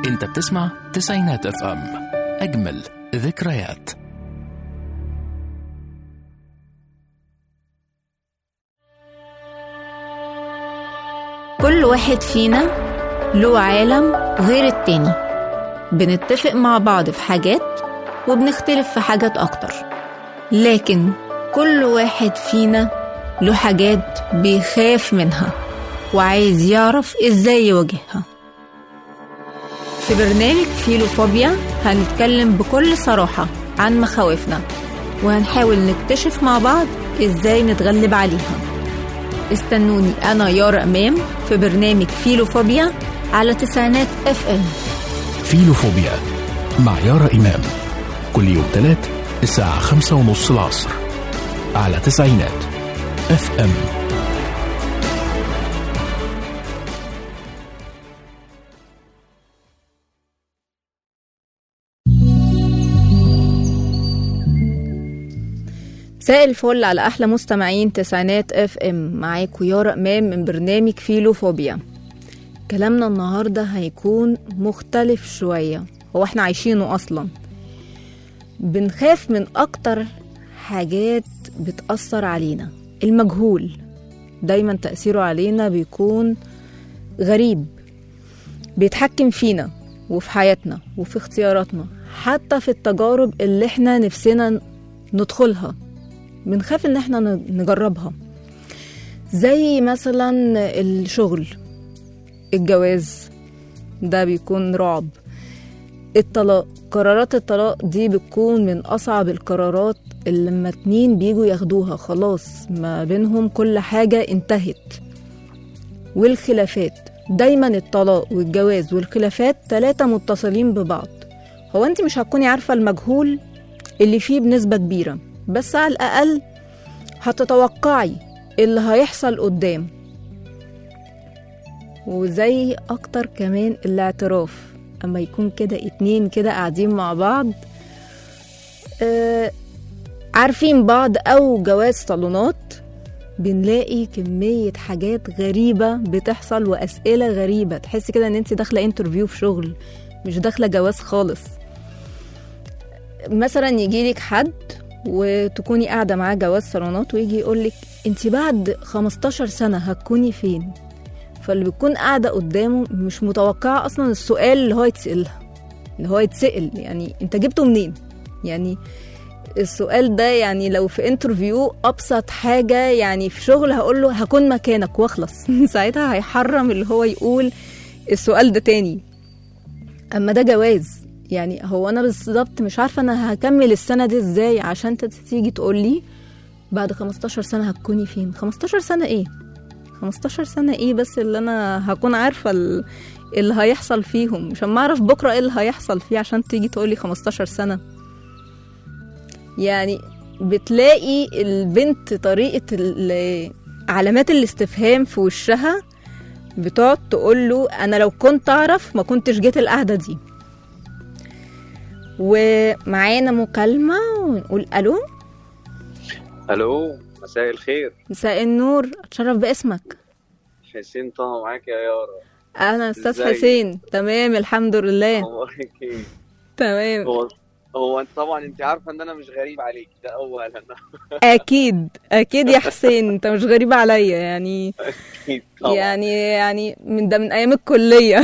انت بتسمع تسعينات اف ام اجمل ذكريات كل واحد فينا له عالم غير التاني بنتفق مع بعض في حاجات وبنختلف في حاجات أكتر لكن كل واحد فينا له حاجات بيخاف منها وعايز يعرف ازاي يواجهها في برنامج فيلوفوبيا هنتكلم بكل صراحة عن مخاوفنا وهنحاول نكتشف مع بعض ازاي نتغلب عليها استنوني أنا يارا أمام في برنامج فيلوفوبيا على تسعينات اف ام فيلوفوبيا مع يارا إمام كل يوم تلات الساعة خمسة ونص العصر على تسعينات اف ام مساء الفل على احلى مستمعين تسعينات اف ام معاكم يارا امام من برنامج فيلوفوبيا كلامنا النهارده هيكون مختلف شويه هو احنا عايشينه اصلا بنخاف من اكتر حاجات بتأثر علينا المجهول دايما تأثيره علينا بيكون غريب بيتحكم فينا وفي حياتنا وفي اختياراتنا حتى في التجارب اللي احنا نفسنا ندخلها بنخاف ان احنا نجربها زي مثلا الشغل الجواز ده بيكون رعب الطلاق قرارات الطلاق دي بتكون من اصعب القرارات اللي لما اتنين بيجوا ياخدوها خلاص ما بينهم كل حاجة انتهت والخلافات دايما الطلاق والجواز والخلافات تلاتة متصلين ببعض هو انت مش هتكوني عارفة المجهول اللي فيه بنسبة كبيرة بس على الأقل هتتوقعي اللي هيحصل قدام وزي أكتر كمان الاعتراف أما يكون كده اتنين كده قاعدين مع بعض آه عارفين بعض أو جواز صالونات بنلاقي كمية حاجات غريبة بتحصل وأسئلة غريبة تحسي كده إن انت داخلة انترفيو في شغل مش داخلة جواز خالص مثلا يجيلك حد وتكوني قاعدة معاه جواز صالونات ويجي يقولك انت بعد 15 سنة هتكوني فين فاللي بتكون قاعدة قدامه مش متوقعة أصلا السؤال اللي هو يتسألها اللي هو يتسأل يعني انت جبته منين يعني السؤال ده يعني لو في انترفيو ابسط حاجه يعني في شغل هقول له هكون مكانك واخلص ساعتها هيحرم اللي هو يقول السؤال ده تاني اما ده جواز يعني هو انا بالظبط مش عارفه انا هكمل السنه دي ازاي عشان انت تيجي تقول لي بعد 15 سنه هتكوني فين 15 سنه ايه 15 سنه ايه بس اللي انا هكون عارفه اللي هيحصل فيهم مش اما اعرف بكره ايه اللي هيحصل فيه عشان تيجي تقولي 15 سنه يعني بتلاقي البنت طريقة علامات الاستفهام في وشها بتقعد تقول له أنا لو كنت أعرف ما كنتش جيت القعدة دي ومعانا مكالمة ونقول ألو الو مساء الخير مساء النور أتشرف باسمك حسين طه معاك يا يارا أنا أستاذ إزيك؟ حسين تمام الحمد لله اخبارك ايه تمام هو هو انت طبعا انت عارفه ان انا مش غريب عليك ده اولا أكيد أكيد يا حسين أنت مش غريب عليا يعني اكيد طبعا يعني يعني من ده من أيام الكلية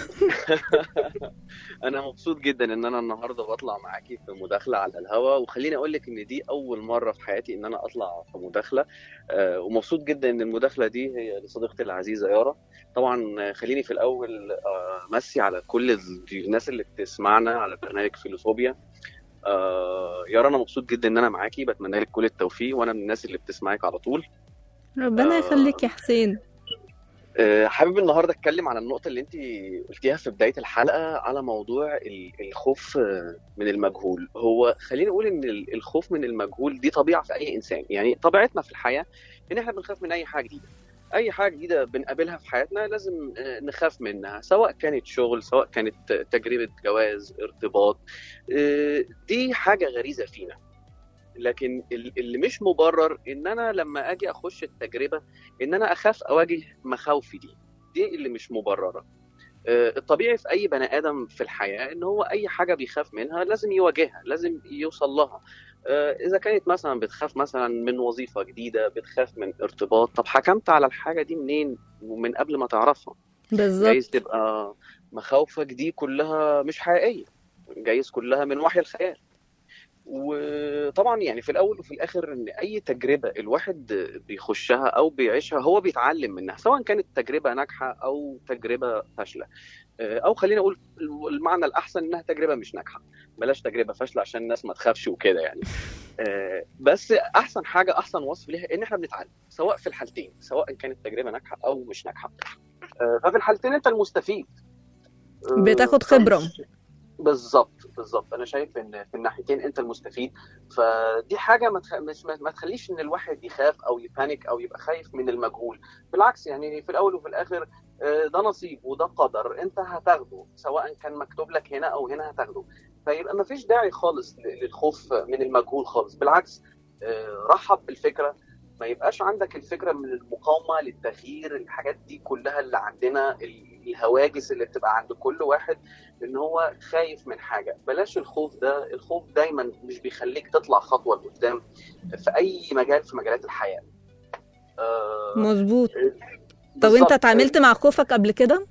انا مبسوط جدا ان انا النهارده بطلع معاكي في مداخله على الهوا وخليني اقول لك ان دي اول مره في حياتي ان انا اطلع في مداخله آه، ومبسوط جدا ان المداخله دي هي لصديقتي العزيزه يارا طبعا آه، خليني في الاول آه، مسي على كل ال- الناس اللي بتسمعنا على برنامج فيلوفوبيا آه، يارا انا مبسوط جدا ان انا معاكي بتمنى لك كل التوفيق وانا من الناس اللي بتسمعك على طول ربنا آه. يخليك يا حسين آه، حابب النهارده اتكلم على النقطه اللي انت قلتيها في بدايه الحلقه على موضوع ال- الخوف آه، من المجهول هو خليني اقول ان ال- الخوف من المجهول دي طبيعه في اي انسان يعني طبيعتنا في الحياه ان احنا بنخاف من اي حاجه جديده اي حاجه جديده بنقابلها في حياتنا لازم آه، نخاف منها سواء كانت شغل سواء كانت تجربه جواز ارتباط آه، دي حاجه غريزه فينا لكن ال- اللي مش مبرر ان انا لما اجي اخش التجربه ان انا اخاف اواجه مخاوفي دي دي اللي مش مبرره آه، الطبيعي في اي بني ادم في الحياه ان هو اي حاجه بيخاف منها لازم يواجهها لازم يوصل لها آه، اذا كانت مثلا بتخاف مثلا من وظيفه جديده بتخاف من ارتباط طب حكمت على الحاجه دي منين ومن قبل ما تعرفها بالظبط جايز تبقى مخاوفك دي كلها مش حقيقيه جايز كلها من وحي الخيال وطبعا يعني في الاول وفي الاخر ان اي تجربه الواحد بيخشها او بيعيشها هو بيتعلم منها سواء كانت تجربه ناجحه او تجربه فاشله او خلينا اقول المعنى الاحسن انها تجربه مش ناجحه بلاش تجربه فاشله عشان الناس ما تخافش وكده يعني آه، بس احسن حاجه احسن وصف ليها ان احنا بنتعلم سواء في الحالتين سواء كانت تجربه ناجحه او مش ناجحه آه، ففي الحالتين انت المستفيد آه، بتاخد خبرة. بالظبط بالظبط انا شايف ان في الناحيتين انت المستفيد فدي حاجه ما تخ... مش ما تخليش ان الواحد يخاف او يبانيك او يبقى خايف من المجهول بالعكس يعني في الاول وفي الاخر آه، ده نصيب وده قدر انت هتاخده سواء كان مكتوب لك هنا او هنا هتاخده فيبقى ما فيش داعي خالص ل- للخوف من المجهول خالص بالعكس آه، رحب بالفكره ما يبقاش عندك الفكره من المقاومه للتغيير الحاجات دي كلها اللي عندنا ال- الهواجس اللي بتبقى عند كل واحد ان هو خايف من حاجه بلاش الخوف ده الخوف دايما مش بيخليك تطلع خطوه لقدام في اي مجال في مجالات الحياه آه، مظبوط طب بالظبط. انت اتعاملت مع خوفك قبل كده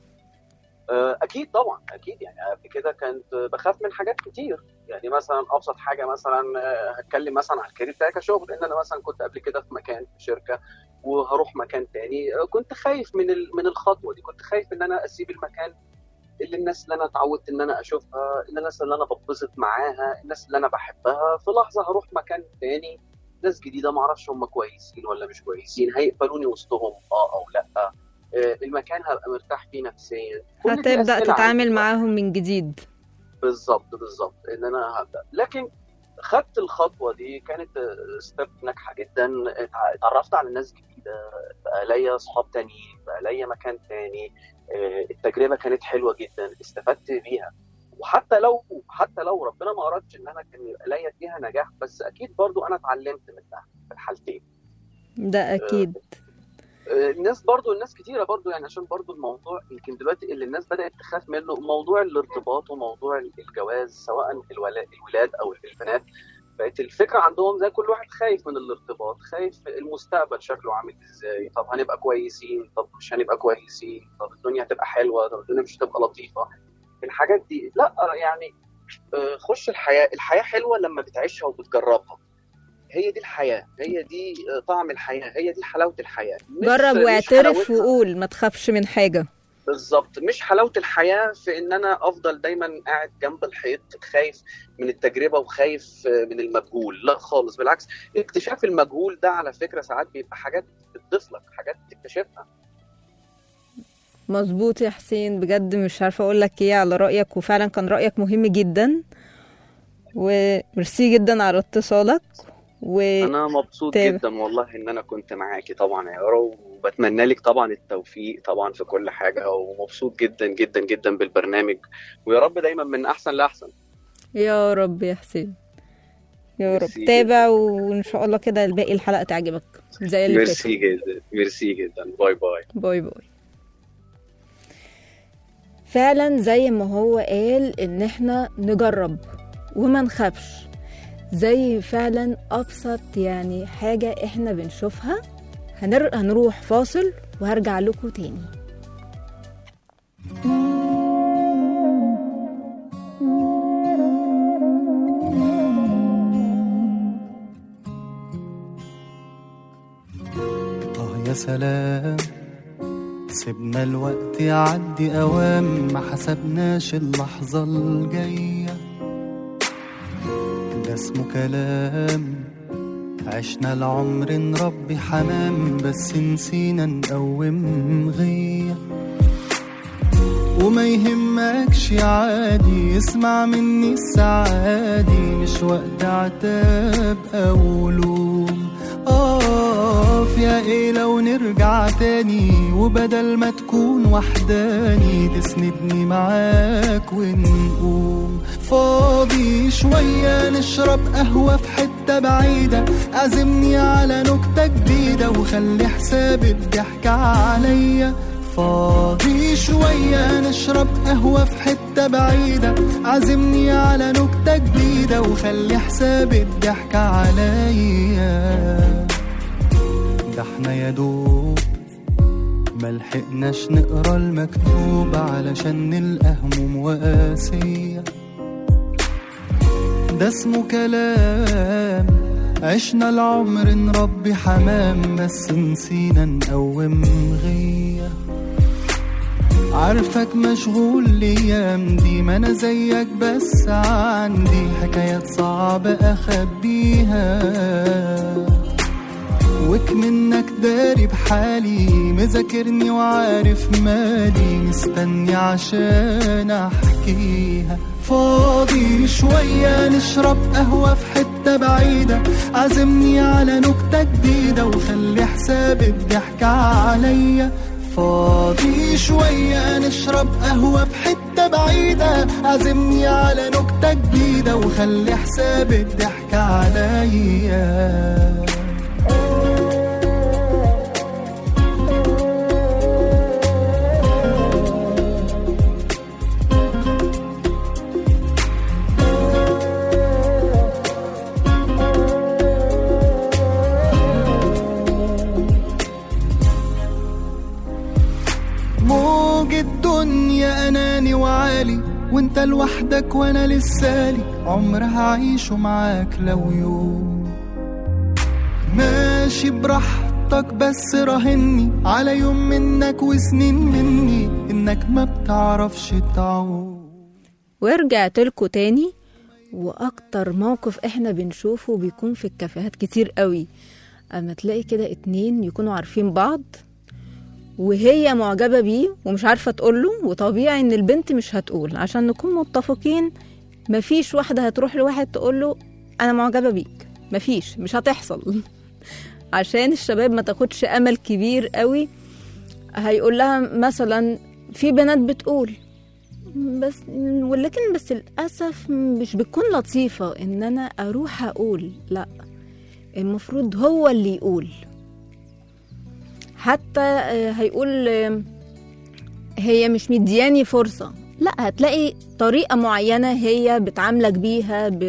آه، اكيد طبعا اكيد يعني قبل كده كنت بخاف من حاجات كتير يعني مثلا ابسط حاجه مثلا آه، هتكلم مثلا على الكارير بتاعي كشغل ان انا مثلا كنت قبل كده في مكان في شركه وهروح مكان تاني آه، كنت خايف من ال- من الخطوه دي كنت خايف ان انا اسيب المكان اللي الناس اللي انا اتعودت ان انا اشوفها الناس اللي انا بتبسط معاها الناس اللي انا بحبها في لحظه هروح مكان تاني ناس جديده ما اعرفش هم كويسين ولا مش كويسين هيقبلوني وسطهم اه او لا آه، المكان هبقى مرتاح فيه نفسيا كل دي هتبدأ أسئلة تتعامل عندي. معاهم من جديد بالظبط بالظبط ان انا هبدا لكن خدت الخطوه دي كانت ستيب ناجحه جدا اتع- اتعرفت على ناس جديده بقى ليا اصحاب تانيين بقى ليا مكان تاني آه، التجربه كانت حلوه جدا استفدت بيها وحتى لو حتى لو ربنا ما ارادش ان انا كان يبقى ليا فيها نجاح بس اكيد برضو انا اتعلمت منها في الحالتين ده اكيد آه، الناس برضو الناس كتيره برضو يعني عشان برضو الموضوع يمكن دلوقتي اللي الناس بدات تخاف منه موضوع الارتباط وموضوع الجواز سواء الولا- الولاد او البنات بقت الفكره عندهم زي كل واحد خايف من الارتباط خايف المستقبل شكله عامل ازاي طب هنبقى كويسين طب مش هنبقى كويسين طب الدنيا هتبقى حلوه طب الدنيا مش هتبقى لطيفه الحاجات دي لا يعني آه، خش الحياه الحياه حلوه لما بتعيشها وبتجربها هي دي الحياه هي دي آه، طعم الحياه هي دي حلاوه الحياه مش- جرب مش واعترف حلاوتها- وقول ما تخافش من حاجة بالظبط مش حلاوه الحياه في ان انا افضل دايما قاعد جنب الحيط خايف من التجربه وخايف من المجهول لا خالص بالعكس اكتشاف المجهول ده على فكره ساعات بيبقى حاجات بتضيف لك حاجات تكتشفها مظبوط يا حسين بجد مش عارفة اقول لك ايه على رأيك وفعلا كان رأيك مهم جدا وميرسي جدا على اتصالك و انا مبسوط تابع. جدا والله ان انا كنت معاكي طبعا يا يارا وبتمنى لك طبعا التوفيق طبعا في كل حاجه ومبسوط جدا جدا جدا بالبرنامج ويا رب دايما من احسن لاحسن يا رب يا حسين يا رب ميرسي تابع وان شاء الله كده الباقي الحلقة تعجبك زي اللي فاتت ميرسي جدا ميرسي جدا باي باي باي باي فعلا زي ما هو قال ان احنا نجرب وما نخافش زي فعلا ابسط يعني حاجة احنا بنشوفها هنر... هنروح فاصل وهرجع لكم تاني آه يا سلام سيبنا الوقت يعدي أوام ما حسبناش اللحظة الجاية ده اسمه كلام عشنا العمر نربي حمام بس نسينا نقوم غيه وما يهمكش عادي اسمع مني السعادي مش وقت عتاب او لوم اقف يا ايه لو نرجع تاني وبدل ما تكون وحداني تسندني معاك ونقوم فاضي شوية نشرب قهوة في حتة بعيدة عزمني على نكتة جديدة وخلي حساب الضحك عليا فاضي شوية نشرب قهوة في حتة بعيدة عزمني على نكتة جديدة وخلي حساب الضحك عليا ده احنا يا دوب ملحقناش نقرا المكتوب علشان نلقى هموم وقاسية ده اسمه كلام عشنا العمر نربي حمام بس نسينا نقوم غيه عارفك مشغول الايام دي ما انا زيك بس عندي حكايات صعبة اخبيها وك منك داري بحالي مذاكرني وعارف مالي مستني عشان احكيها فاضي شوية نشرب قهوة في حتة بعيدة عزمني على نكتة جديدة وخلي حساب الضحك عليا فاضي شوية نشرب قهوة في حتة بعيدة عزمني على نكتة جديدة وخلي حساب الضحك عليا موج الدنيا اناني وعالي وانت لوحدك وانا لسالي عمر هعيشه معاك لو يوم ماشي براحتك بس راهني على يوم منك وسنين مني انك ما بتعرفش تعوم ورجعت لكم تاني واكتر موقف احنا بنشوفه بيكون في الكافيهات كتير قوي اما تلاقي كده اتنين يكونوا عارفين بعض وهي معجبة بيه ومش عارفة تقوله وطبيعي ان البنت مش هتقول عشان نكون متفقين مفيش واحدة هتروح لواحد تقوله انا معجبة بيك مفيش مش هتحصل عشان الشباب ما تاخدش امل كبير قوي هيقول لها مثلا في بنات بتقول بس ولكن بس للاسف مش بتكون لطيفه ان انا اروح اقول لا المفروض هو اللي يقول حتى آه، هيقول آه، هي مش مدياني فرصه لا هتلاقي طريقه معينه هي بتعاملك بيها ب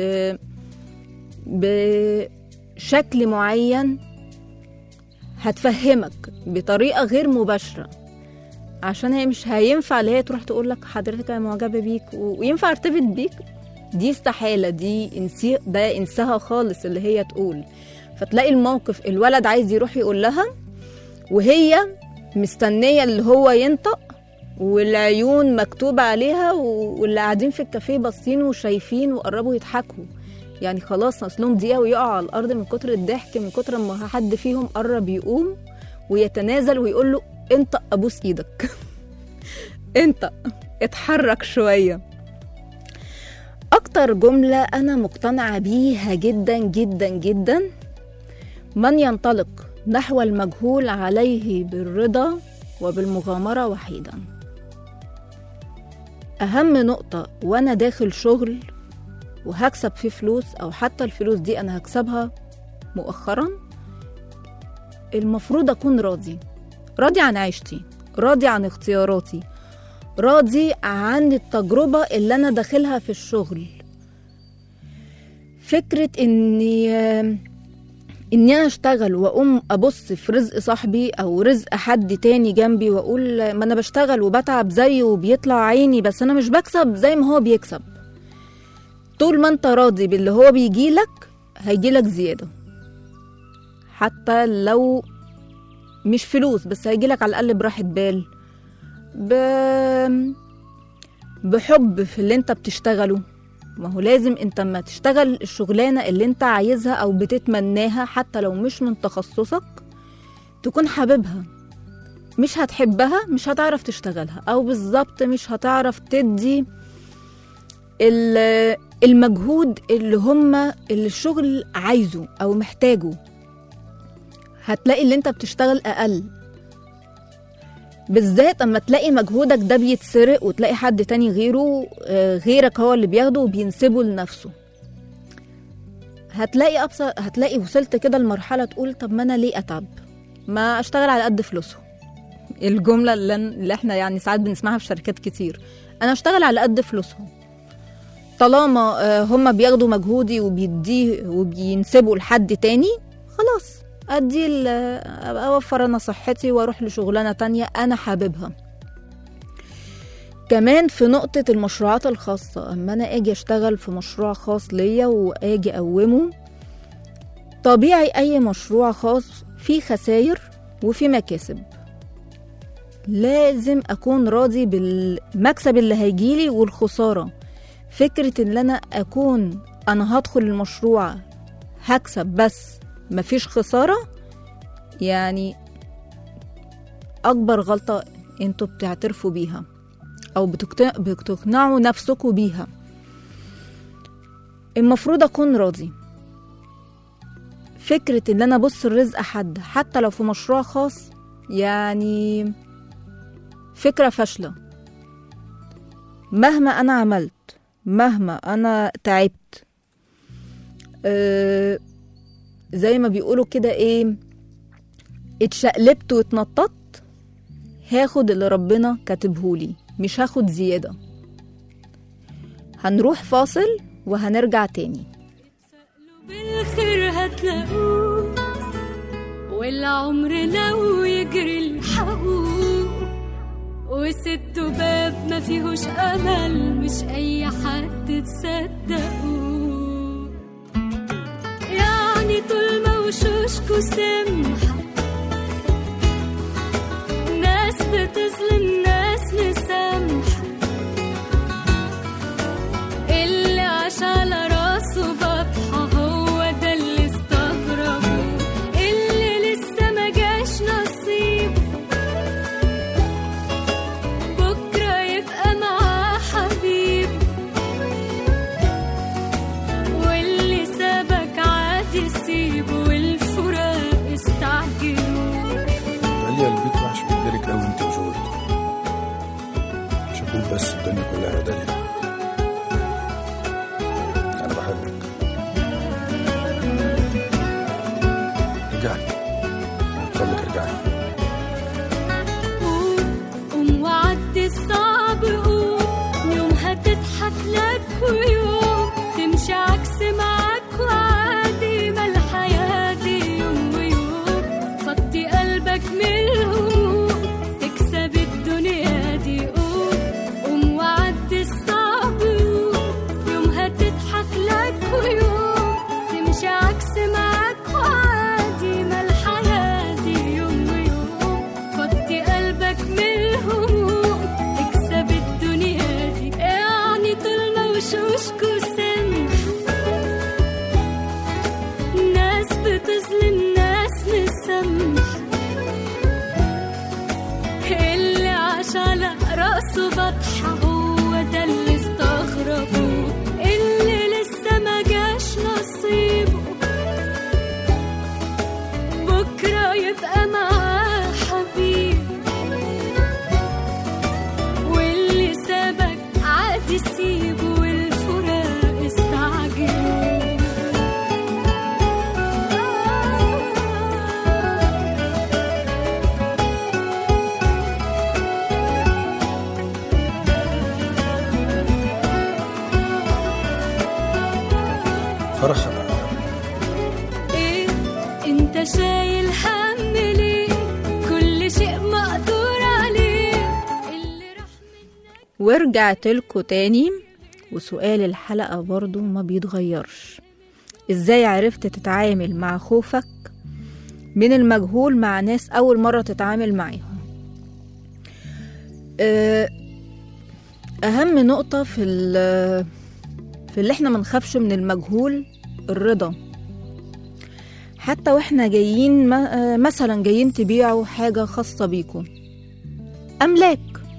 بشكل معين هتفهمك بطريقه غير مباشره عشان هي مش هينفع اللي هي تروح تقول لك حضرتك انا معجبه بيك و- وينفع ارتبط بيك دي استحاله دي انسي ده انساها خالص اللي هي تقول فتلاقي الموقف الولد عايز يروح يقول لها وهي مستنيه اللي هو ينطق والعيون مكتوب عليها و- واللي قاعدين في الكافيه باصين وشايفين وقربوا يضحكوا يعني خلاص اصلهم دقيقه ويقعوا على الارض من كتر الضحك من كتر ما حد فيهم قرب يقوم ويتنازل ويقول له انت ابوس ايدك انت اتحرك شويه اكتر جمله انا مقتنعه بيها جدا جدا جدا من ينطلق نحو المجهول عليه بالرضا وبالمغامره وحيدا اهم نقطه وانا داخل شغل وهكسب فيه فلوس او حتى الفلوس دي انا هكسبها مؤخرا المفروض اكون راضي راضي عن عيشتي راضي عن اختياراتي راضي عن التجربة اللي أنا داخلها في الشغل فكرة إني إني أنا أشتغل وأقوم أبص في رزق صاحبي أو رزق حد تاني جنبي وأقول ما أنا بشتغل وبتعب زيه وبيطلع عيني بس أنا مش بكسب زي ما هو بيكسب طول ما أنت راضي باللي هو بيجيلك هيجيلك زيادة حتى لو مش فلوس بس هيجيلك على الأقل براحة بال ب... بحب في اللي انت بتشتغله ما هو لازم انت اما تشتغل الشغلانة اللي انت عايزها او بتتمناها حتى لو مش من تخصصك تكون حاببها مش هتحبها مش هتعرف تشتغلها او بالظبط مش هتعرف تدي ال- المجهود اللي هما اللي الشغل عايزه او محتاجه هتلاقي اللي انت بتشتغل اقل بالذات اما تلاقي مجهودك ده بيتسرق وتلاقي حد تاني غيره آه، غيرك هو اللي بياخده وبينسبه لنفسه هتلاقي أبسط هتلاقي وصلت كده لمرحلة تقول طب ما أنا ليه أتعب ما أشتغل على قد فلوسه الجمله اللي, اللي احنا يعني ساعات بنسمعها في شركات كتير انا اشتغل على قد فلوسهم طالما آه، هم بياخدوا مجهودي وبيديه وبينسبوا لحد تاني خلاص ادي ال- اوفر انا صحتي واروح لشغلانه تانية انا حاببها كمان في نقطة المشروعات الخاصة أما أنا أجي أشتغل في مشروع خاص ليا وأجي أقومه طبيعي أي مشروع خاص فيه خساير وفيه مكاسب لازم أكون راضي بالمكسب اللي هيجيلي والخسارة فكرة إن أنا أكون أنا هدخل المشروع هكسب بس مفيش خسارة يعني أكبر غلطة انتوا بتعترفوا بيها أو بتقت- بتقنعوا نفسكوا بيها المفروض أكون راضي فكرة إن أنا أبص الرزق حد حتى لو في مشروع خاص يعني فكرة فاشلة مهما أنا عملت مهما أنا تعبت أه زي ما بيقولوا كده إيه اتشقلبت واتنططت هاخد اللي ربنا كاتبهولي مش هاخد زيادة هنروح فاصل وهنرجع تاني بالخير هتلاقوه والعمر لو يجري الحقوق وست باب ما فيهوش امل مش اي حد تصدقوه يعني طول ما وشوشكوا سمحة ناس بتظلم ناس مسامحة اللي عاش على راسه بطحة هو ده اللي استغربه اللي لسه ما جاش نصيب بكرة يبقى معاه حبيب واللي سابك عادي سيبه والفراق استعجلوا داليا البيت وحش من غيرك قوي انت وجود شبيت بس الدنيا كلها يا داليا انا بحبك رجعي اتفضلك ارجعي قوم قوم وعدي الصعب قوم يوم هتضحك لك ويوم تمشي عكس معاك وعادي ما الحياة دي يوم ويوم فضي قلبك من الهموم تكسب الدنيا دي قوم قوم وعدي الصعب قوم يوم هتضحك لك ويوم تمشي عكس معاك وعادي ما الحياة دي يوم ويوم فضي قلبك من الهموم تكسب الدنيا دي يعني طول ما وشوشكوا سمح ناس بتظلم ناس مسامح اللي عاش على راسه بطحة هو ده اللي استغربوه اللي لسه ما جاش نصيبه بكرة يبقى معاه حبيب واللي سابك عادي سيبه والفراق استعجلوا فرح انا ايه انت شايل هم ليه كل شيء مقدور عليه اللي راح ورجعت لكم تاني وسؤال الحلقة برضو ما بيتغيرش ازاي عرفت تتعامل مع خوفك من المجهول مع ناس أول مرة تتعامل معاهم آه، أهم نقطة في ال- في اللي احنا منخافش من المجهول الرضا حتى واحنا جايين م- آه، مثلا جايين تبيعوا حاجة خاصة بيكم أملاك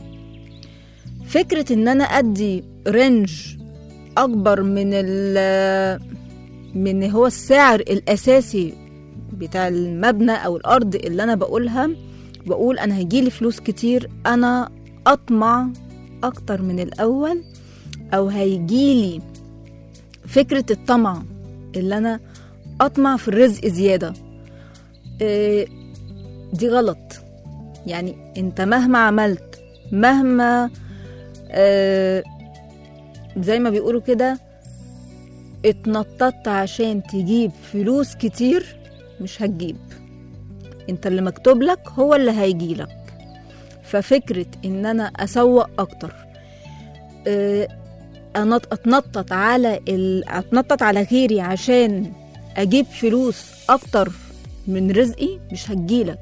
فكرة ان انا ادي رينج اكبر من ال من هو السعر الاساسي بتاع المبنى او الارض اللي انا بقولها بقول انا هيجيلي فلوس كتير انا اطمع اكتر من الاول او هيجيلي فكرة الطمع اللي انا اطمع في الرزق زيادة إيه، دي غلط يعني انت مهما عملت مهما آه زي ما بيقولوا كده اتنططت عشان تجيب فلوس كتير مش هتجيب انت اللي مكتوب لك هو اللي هيجيلك ففكرة ان انا اسوق اكتر آه، أنط- اتنطط على ال... اتنطط على غيري عشان اجيب فلوس اكتر من رزقي مش هتجيلك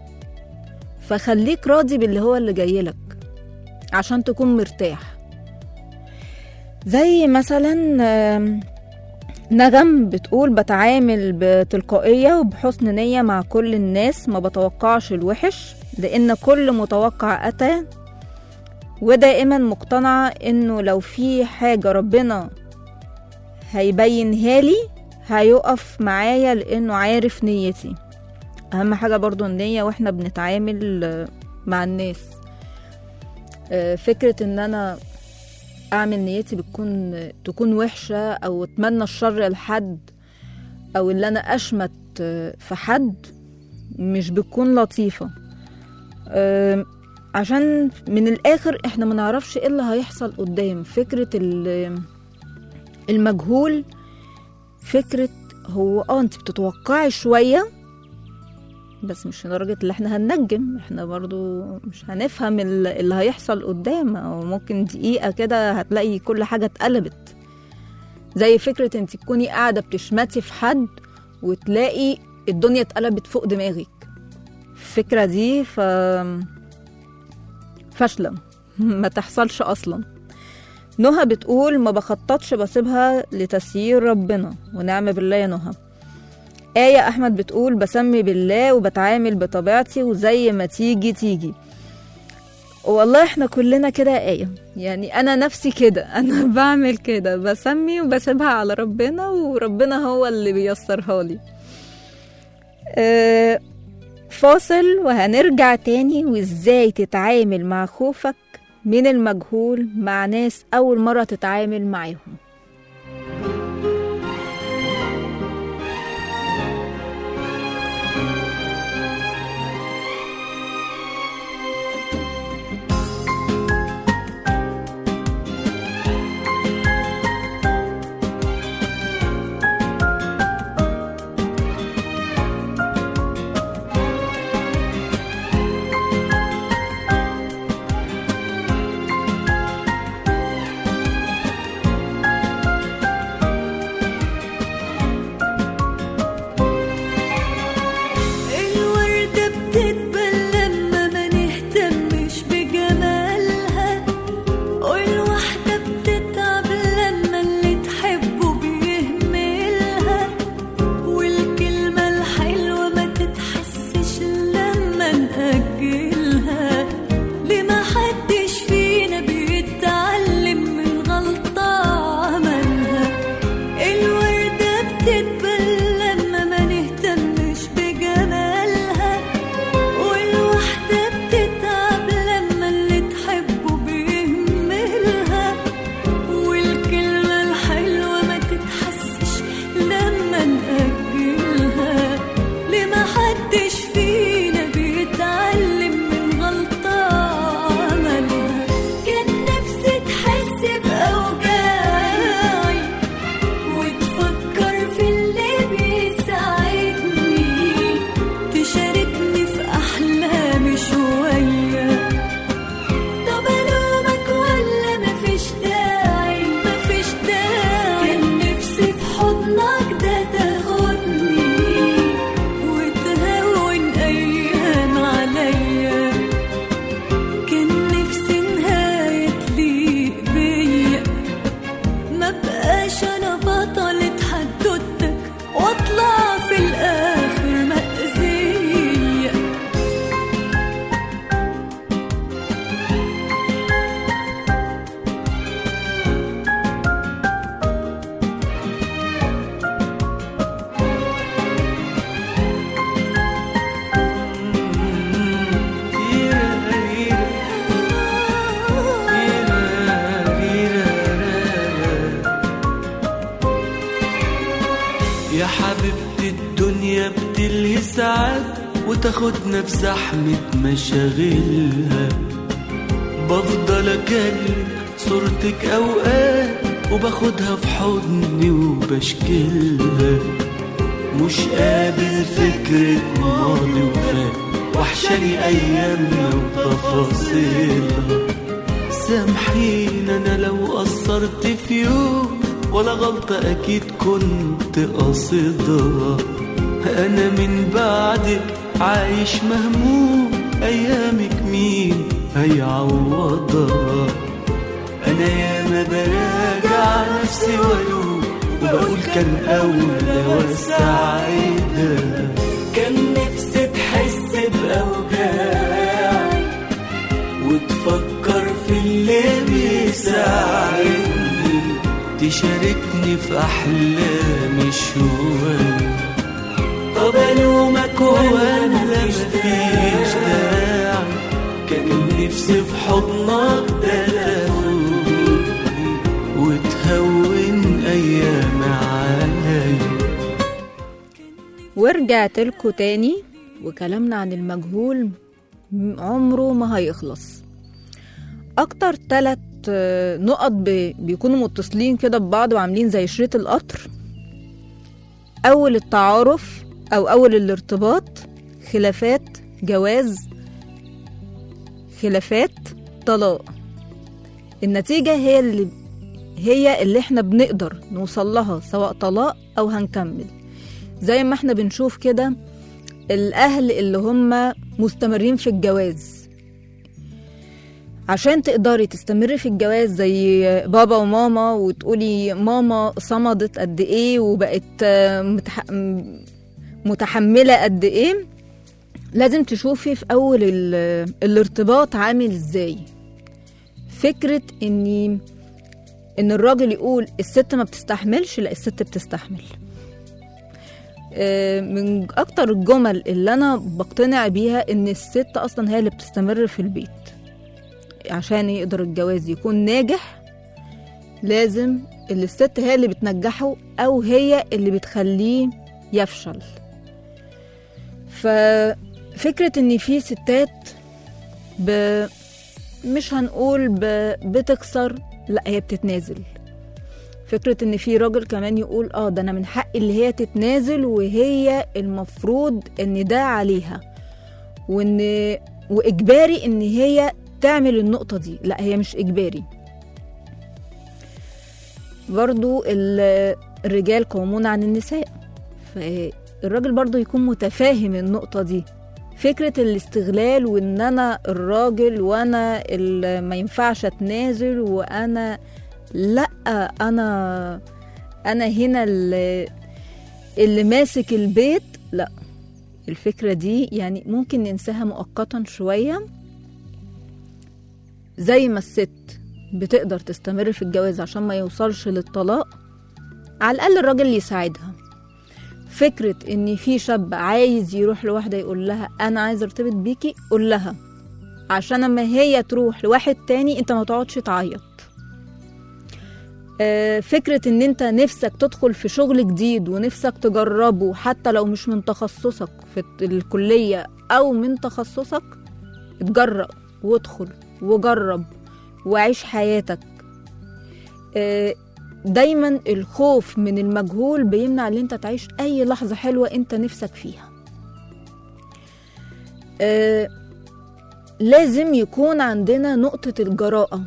فخليك راضي باللي هو اللي جايلك عشان تكون مرتاح زي مثلا آم، نغم بتقول بتعامل بتلقائية وبحسن نية مع كل الناس ما بتوقعش الوحش لأن كل متوقع أتى ودائما مقتنعة إنه لو في حاجة ربنا هيبينها لي هيقف معايا لأنه عارف نيتي أهم حاجة برضو النية وإحنا بنتعامل آه، مع الناس آه، فكرة إن أنا اعمل نيتي بتكون تكون وحشه او اتمنى الشر لحد او اللي انا اشمت في حد مش بتكون لطيفه أم، عشان من الاخر احنا ما نعرفش ايه اللي هيحصل قدام فكره ال- المجهول فكره هو اه انت بتتوقعي شويه بس مش لدرجة اللي احنا هننجم احنا برضو مش هنفهم ال- اللي هيحصل قدام او ممكن دقيقة كده هتلاقي كل حاجة اتقلبت زي فكرة انت تكوني قاعدة بتشمتي في حد وتلاقي الدنيا اتقلبت فوق دماغك الفكرة دي ف فاشلة ما تحصلش اصلا نهى بتقول ما بخططش بسيبها لتسيير ربنا ونعم بالله يا نهى آية أحمد بتقول بسمي بالله وبتعامل بطبيعتي وزي ما تيجي تيجي والله احنا كلنا كده يا آية يعني أنا نفسي كده أنا بعمل كده بسمي وبسيبها على ربنا وربنا هو اللي بيسرها لي آه، فاصل وهنرجع تاني وازاي تتعامل مع خوفك من المجهول مع ناس أول مرة تتعامل معاهم وتاخدنا في زحمة مشاغلها بفضل اكلم صورتك اوقات وباخدها في حضني وبشكلها مش قابل فكرة ماضي وفات وحشاني أيامنا وتفاصيلها سامحين أنا لو قصرت في يوم ولا غلطة أكيد كنت قاصدها أنا من بعدك عايش مهموم أيامك مين هيعوضها أنا ياما براجع نفسي وألوم وبقول كان أولى وسعيدة كان نفسي تحس بأوجاعي وتفكر في اللي بيساعدني تشاركني في أحلامي شوية طب ألومك ولا مفيش داعي كان نفسي في حضنك ده تاخدني وتهون أيام عليا ورجعت لكم تاني وكلامنا عن المجهول م- عمره ما هيخلص اكتر تلات آه، نقط ب- بيكونوا متصلين كده ببعض وعاملين زي شريط القطر اول التعارف او اول الارتباط خلافات جواز خلافات طلاق النتيجة هي اللي هي اللي احنا بنقدر نوصل لها سواء طلاق او هنكمل زي ما احنا بنشوف كده الاهل اللي هم مستمرين في الجواز عشان تقدري تستمري في الجواز زي بابا وماما وتقولي ماما صمدت قد ايه وبقت آه، متح... م- متحملة قد ايه لازم تشوفي في اول ال... الارتباط عامل ازاي فكرة اني ان الراجل يقول الست ما بتستحملش لا الست بتستحمل آه، من اكتر الجمل اللي انا بقتنع بيها ان الست اصلا هي اللي بتستمر في البيت عشان يقدر الجواز يكون ناجح لازم اللي الست هي اللي بتنجحه او هي اللي بتخليه يفشل ففكرة ان في ستات ب... مش هنقول ب... بتكسر لا هي بتتنازل فكرة ان في راجل كمان يقول اه ده انا من حقي اللي هي تتنازل وهي المفروض ان ده عليها وان واجباري ان هي تعمل النقطة دي لا هي مش اجباري برضو ال- الرجال قوامون عن النساء فالراجل برضو يكون متفاهم النقطة دي فكرة الاستغلال وان انا الراجل وانا اللي ما ينفعش اتنازل وانا لا انا انا هنا اللي, اللي ماسك البيت لا الفكرة دي يعني ممكن ننساها مؤقتا شوية زي ما الست بتقدر تستمر في الجواز عشان ما يوصلش للطلاق على الأقل الراجل يساعدها فكرة ان في شاب عايز يروح لواحدة يقول لها انا عايز ارتبط بيكي قول لها عشان اما هي تروح لواحد تاني انت ما تقعدش تعيط آه، فكرة ان انت نفسك تدخل في شغل جديد ونفسك تجربه حتى لو مش من تخصصك في الكلية او من تخصصك اتجرأ وادخل وجرب وعيش حياتك آه، دايما الخوف من المجهول بيمنع ان انت تعيش اي لحظة حلوة انت نفسك فيها آه، لازم يكون عندنا نقطة الجراءة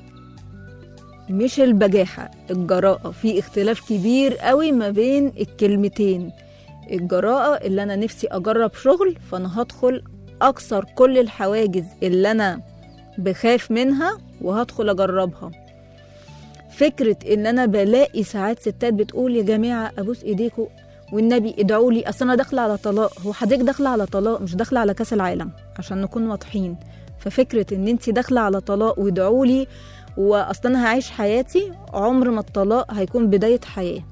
مش البجاحة الجراءة في اختلاف كبير قوي ما بين الكلمتين الجراءة اللي أنا نفسي أجرب شغل فأنا هدخل أكسر كل الحواجز اللي أنا بخاف منها وهدخل أجربها فكرة إن أنا بلاقي ساعات ستات بتقول يا جماعة أبوس إيديكوا والنبي ادعوا لي أصل أنا داخلة على طلاق هو حضرتك داخلة على طلاق مش داخلة على كأس العالم عشان نكون واضحين ففكرة إن أنت داخلة على طلاق وادعوا لي واصل انا هعيش حياتي عمر ما الطلاق هيكون بدايه حياه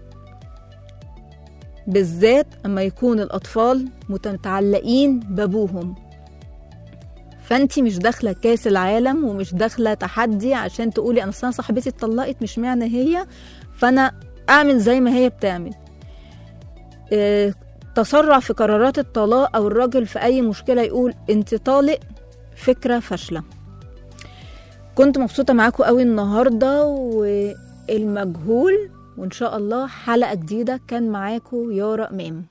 بالذات اما يكون الاطفال متعلقين بابوهم فانتي مش داخله كاس العالم ومش داخله تحدي عشان تقولي انا أصل انا صاحبتي اتطلقت مش معنى هي فانا اعمل زي ما هي بتعمل آه، التسرع في قرارات الطلاق او الراجل في اي مشكله يقول انت طالق فكره فاشله كنت مبسوطه معاكم قوي النهارده والمجهول وان شاء الله حلقه جديده كان معاكم يارا امام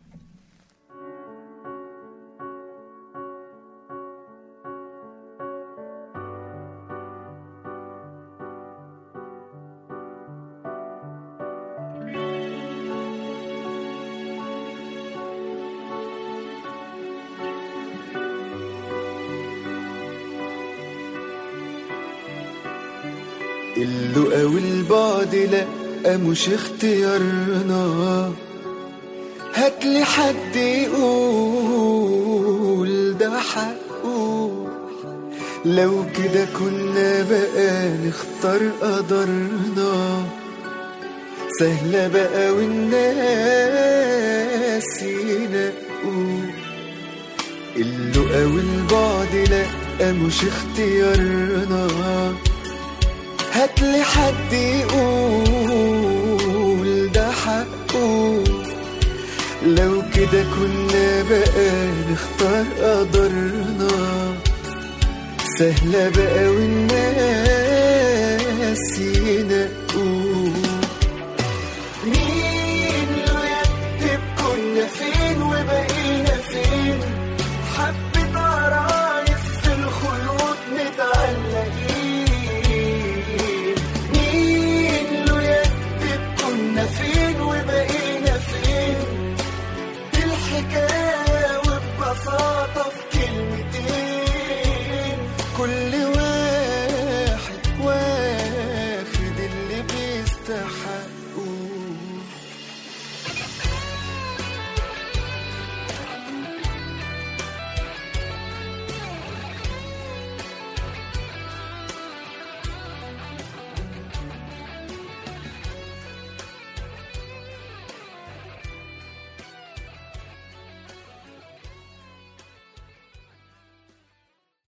اللقا والبعد لأ مش اختيارنا هاتلي حد يقول ده حقه لو كده كنا بقى نختار قدرنا سهلة بقى والناس ينقوا اللقا والبعد لأ مش اختيارنا هاتلي حد يقول ده حقه لو كده كنا بقى نختار قدرنا سهلة بقى والناس ينقوا مين لو يكتب كنا فين وبقينا فين حبة عرايس في الخيوط متعلقين مين لو يكتب كنا فين وبقينا فين دي الحكاية وببساطة في كلمتين كل